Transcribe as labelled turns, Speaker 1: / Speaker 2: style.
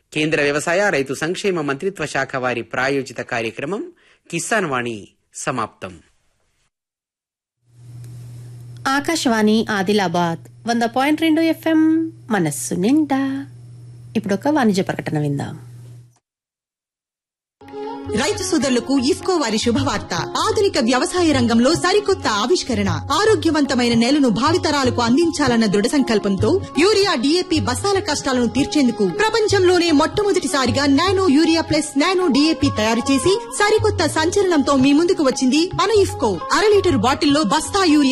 Speaker 1: కేంద్ర వ్యవసాయ రైతు సంక్షేమ మంత్రిత్వ శాఖ వారి ప్రాయోజిత కార్యక్రమం కిసాన్ వాణి సమాప్తం
Speaker 2: ఆకాశవాణి ఆదిలాబాద్ వంద పాయింట్ రెండు ఎఫ్ఎం మనస్సు నిండా ఇప్పుడు ఒక వాణిజ్య ప్రకటన విందాం
Speaker 3: రైతు సోదరులకు ఇఫ్కో వారి శుభవార్త ఆధునిక వ్యవసాయ రంగంలో సరికొత్త ఆవిష్కరణ ఆరోగ్యవంతమైన నేలను భావితరాలకు అందించాలన్న దృఢ సంకల్పంతో యూరియా డీఏపీ బస్తాల కష్టాలను తీర్చేందుకు ప్రపంచంలోనే మొట్టమొదటిసారిగా nano urea plus nano DAP తయారు చేసి సరికొత్త సంచలనంతో మీ ముందుకు వచ్చింది మన ఇఫ్కో అర లీటర్ బాటిల్లో బస్తా యూరియా